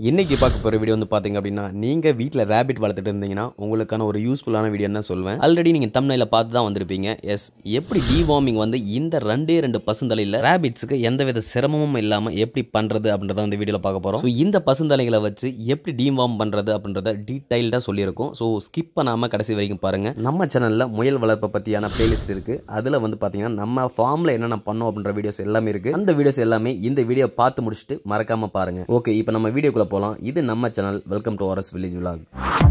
இன்னைக்கு பார்க்க போகிற வீடியோ வந்து பார்த்தீங்க அப்படின்னா நீங்கள் வீட்டில் ரேபிட் வளர்த்துட்டு இருந்தீங்கன்னா உங்களுக்கான ஒரு யூஸ்ஃபுல்லான வீடியோ என்ன சொல்வேன் ஆல்ரெடி நீங்கள் தமிழில் பார்த்து தான் வந்திருப்பீங்க எஸ் எப்படி டிவார்மிங் வந்து இந்த ரெண்டே ரெண்டு பசுந்தலையில் ரேபிட்ஸுக்கு எந்தவித சிரமமும் இல்லாமல் எப்படி பண்ணுறது அப்படின்றத வந்து வீடியோவில் பார்க்க போகிறோம் ஸோ இந்த பசுந்தலைகளை வச்சு எப்படி டிவார்ம் பண்ணுறது அப்படின்றத டீட்டெயில்டாக சொல்லியிருக்கோம் ஸோ ஸ்கிப் பண்ணாமல் கடைசி வரைக்கும் பாருங்கள் நம்ம சேனலில் முயல் வளர்ப்பை பற்றியான பிளேலிஸ்ட் இருக்குது அதில் வந்து பார்த்தீங்கன்னா நம்ம ஃபார்மில் என்னென்ன பண்ணோம் அப்படின்ற வீடியோஸ் எல்லாமே இருக்குது அந்த வீடியோஸ் எல்லாமே இந்த வீடியோ பார்த்து முடிச்சுட்டு மறக்காமல் பாருங்கள் ஓகே இப்போ நம்ம வீடியோக்குள்ளே போகலாம் இது நம்ம channel welcome to RS village vlog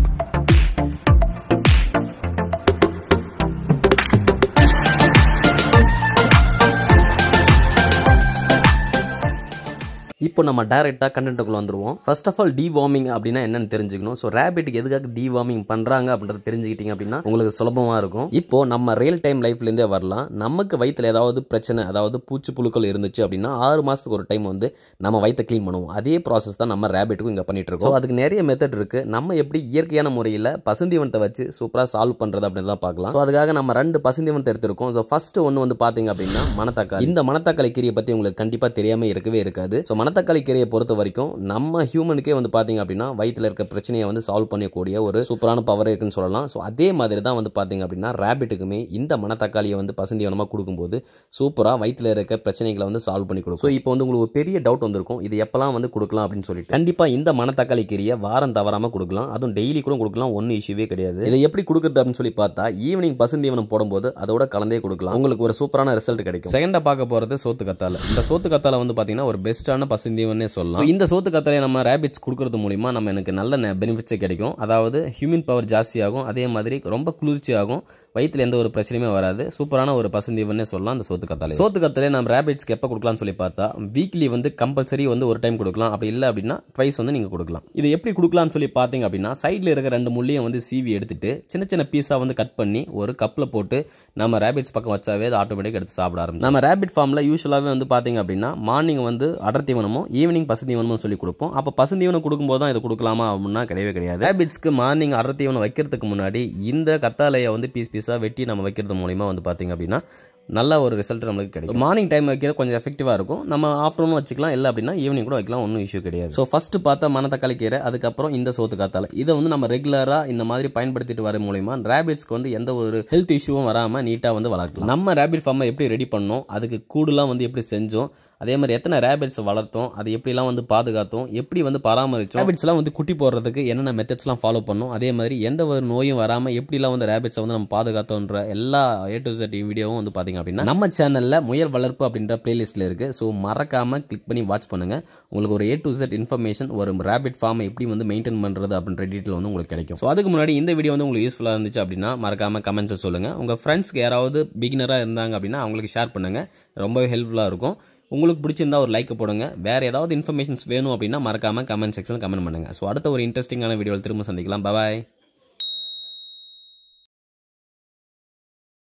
இப்போ நம்ம டைரெக்டாக கண்டென்ட்டுக்குள்ள வந்துருவோம் ஃபர்ஸ்ட் ஆஃப் ஆல் டிவார்மிங் அப்படின்னா என்னன்னு தெரிஞ்சுக்கணும் ஸோ ரேபிட்டுக்கு எதுக்காக டிவார்மிங் பண்ணுறாங்க அப்படின்றத தெரிஞ்சுக்கிட்டீங்க அப்படின்னா உங்களுக்கு சுலபமாக இருக்கும் இப்போ நம்ம ரியல் டைம் லைஃப்லேருந்தே வரலாம் நமக்கு வயிற்றில் ஏதாவது பிரச்சனை அதாவது பூச்சி புழுக்கள் இருந்துச்சு அப்படின்னா ஆறு மாதத்துக்கு ஒரு டைம் வந்து நம்ம வயிற்றை க்ளீன் பண்ணுவோம் அதே ப்ராசஸ் தான் நம்ம ரேபிட்டுக்கும் இங்கே பண்ணிட்டு இருக்கோம் So, அதுக்கு நிறைய மெத்தட் இருக்குது நம்ம எப்படி இயற்கையான முறையில் பசுந்தீவனத்தை வச்சு சூப்பராக சால்வ் பண்ணுறது அப்படின்னு தான் பார்க்கலாம் ஸோ அதுக்காக நம்ம ரெண்டு பசுந்தீவனத்தை எடுத்திருக்கோம் ஸோ ஃபர்ஸ்ட் ஒன்று வந்து பார்த்தீங்க அப்படின்னா மணத்தக்காளி இந்த மணத்தக்காளி கீரையை பற்றி உங்களுக்கு கண்டிப்பாக தெரியாமல் இருக்கவே இருக்காது ஸோ மணத்தக்காளி கீரையை பொறுத்த வரைக்கும் நம்ம ஹியூமனுக்கே வந்து பார்த்தீங்க அப்படின்னா வயிற்றில் இருக்க பிரச்சனையை வந்து சால்வ் பண்ணக்கூடிய ஒரு சூப்பரான பவர் இருக்குன்னு சொல்லலாம் ஸோ அதே மாதிரி தான் வந்து பார்த்தீங்க அப்படின்னா ரேபிட்டுக்குமே இந்த மணத்தக்காளியை வந்து பசுந்தீவனமாக கொடுக்கும்போது சூப்பராக வயிற்றில் இருக்க பிரச்சனைகளை வந்து சால்வ் பண்ணி கொடுக்கும் ஸோ இப்போ வந்து உங்களுக்கு ஒரு பெரிய டவுட் வந்திருக்கும் இது எப்பலாம் வந்து கொடுக்கலாம் அப்படின்னு சொல்லிட்டு கண்டிப்பாக இந்த மணத்தக்காளி கீரையை வாரம் தவறாமல் கொடுக்கலாம் அதுவும் டெய்லி கூட கொடுக்கலாம் ஒன்றும் இஷ்யூவே கிடையாது இதை எப்படி கொடுக்குறது அப்படின்னு சொல்லி பார்த்தா ஈவினிங் பசுந்தீவனம் போடும்போது அதோட கலந்தே கொடுக்கலாம் உங்களுக்கு ஒரு சூப்பரான ரிசல்ட் கிடைக்கும் செகண்டாக பார்க்க போகிறது சோத்து கத்தால இந்த சோத்து கத்தால வந்து பார்த்தீங்கன்னா ஒரு பெஸ்ட்டான பசுந்தீவனே சொல்லலாம் So, இந்த சோத்து கத்தாலையை நம்ம ரேபிட்ஸ் கொடுக்கறது மூலிமா நம்ம எனக்கு நல்ல பெனிஃபிட்ஸே கிடைக்கும் அதாவது ஹியூமன் பவர் ஜாஸ்தியாகும் அதே மாதிரி ரொம்ப குளிர்ச்சியாகும் வயிற்றில் எந்த ஒரு பிரச்சனையுமே வராது சூப்பரான ஒரு பசுந்தீவனே சொல்லலாம் அந்த சோத்து கத்தாலை சோத்து கத்தாலே நம்ம ரேபிட்ஸ்க்கு எப்போ கொடுக்கலாம்னு சொல்லி பார்த்தா வீக்லி வந்து கம்பல்சரி வந்து ஒரு டைம் கொடுக்கலாம் அப்படி இல்லை அப்படின்னா ட்வைஸ் வந்து நீங்கள் கொடுக்கலாம் இது எப்படி கொடுக்கலாம்னு சொல்லி பார்த்தீங்க அப்படின்னா சைடில் இருக்க ரெண்டு முள்ளையும் வந்து சீவி எடுத்துட்டு சின்ன சின்ன பீஸாக வந்து கட் பண்ணி ஒரு கப்பில் போட்டு நம்ம ரேபிட்ஸ் பக்கம் வச்சாவே அது ஆட்டோமேட்டிக் எடுத்து சாப்பிட ஆரம்பிச்சு நம்ம ரேபிட் ஃபார்மில் யூஸ்வலாகவே வந்து பார்த்தீங்க அப்படின்னா மார்னிங் வந்து அடர் தீவனமும் ஈவினிங் பசுந்தீவனமும் சொல்லி கொடுப்போம் அப்போ பசுந்தீவனம் கொடுக்கும்போது தான் இது கொடுக்கலாமா அப்படின்னா கிடையவே கிடையாது ரேபிட்ஸ்க்கு மார்னிங் அடர் தீவனம் வைக்கிறதுக்கு முன்னாடி இந்த கத்தாழையை வந்து பீஸ் பீஸாக வெட்டி நம்ம வைக்கிறது மூலிமா வந்து பார்த்தீங்க அப்படின்னா நல்ல ஒரு ரிசல்ட் நம்மளுக்கு கிடைக்கும் மார்னிங் டைம் வைக்கிறது கொஞ்சம் எஃபெக்டிவாக இருக்கும் நம்ம ஆஃப்டர்நூன் வச்சுக்கலாம் இல்லை அப்படின்னா ஈவினிங் கூட வைக்கலாம் ஒன்றும் இஷ்யூ கிடையாது ஸோ ஃபஸ்ட்டு பார்த்தா மணத்தக்காளி கீரை அதுக்கப்புறம் இந்த சோத்து காத்தால இதை வந்து நம்ம ரெகுலராக இந்த மாதிரி பயன்படுத்திட்டு வர மூலிமா ரேபிட்ஸ்க்கு வந்து எந்த ஒரு ஹெல்த் இஷ்யூவும் வராமல் நீட்டாக வந்து வளர்க்கலாம் நம்ம ரேபிட் ஃபார்மை எப்படி ரெடி பண்ணோம் அதுக்கு கூடுலாம் வந்து எப்படி செஞ்சோம் அதே மாதிரி எத்தனை ரேபிட்ஸ் வளர்த்தோம் அது எப்படிலாம் வந்து பாதுகாத்தோம் எப்படி வந்து பராமரிச்சோம் ரேபிட்ஸ்லாம் வந்து குட்டி போடுறதுக்கு என்னென்ன மெத்தட்ஸ்லாம் ஃபாலோ பண்ணோம் அதே மாதிரி எந்த ஒரு நோயும் வராமல் எப்படிலாம் வந்து ரேபிட்ஸை வந்து நம்ம பாதுகாத்தோன்ற எல்லா ஏ டு செட் வீடியோவும் வந்து பார்த்தீங்க அப்படின்னா நம்ம சேனலில் முயல் வளர்ப்பு அப்படின்ற பிளேலிஸ்ட்டில் இருக்குது ஸோ மறக்காமல் கிளிக் பண்ணி வாட்ச் பண்ணுங்கள் உங்களுக்கு ஒரு ஏ டு செட் இன்ஃபர்மேஷன் ஒரு ரேபிட் ஃபார்மை எப்படி வந்து மெயின்டைன் பண்ணுறது அப்படின்ற டீட்டெயில் வந்து உங்களுக்கு கிடைக்கும் ஸோ அதுக்கு முன்னாடி இந்த வீடியோ வந்து உங்களுக்கு யூஸ்ஃபுல்லாக இருந்துச்சு அப்படின்னா மறக்காமல் கமெண்ட்ஸை சொல்லுங்கள் உங்கள் ஃப்ரெண்ட்ஸ்க்கு யாராவது பிகினராக இருந்தாங்க அப்படின்னா அவங்களுக்கு ஷேர் பண்ணுங்கள் ரொம்பவே ஹெல்ப்ஃபுல்லாக இருக்கும் உங்களுக்கு பிடிச்சிருந்தா ஒரு லைக் போடுங்க வேறு ஏதாவது இன்ஃபர்மேஷன்ஸ் வேணும் அப்படின்னா மறக்காமல் கமெண்ட் செக்ஷனில் கமெண்ட் பண்ணுங்கள் ஸோ அடுத்த ஒரு இன்ட்ரெஸ்டிங்கான வீடியோவில் திரும்ப சந்திக்கலாம் பாய்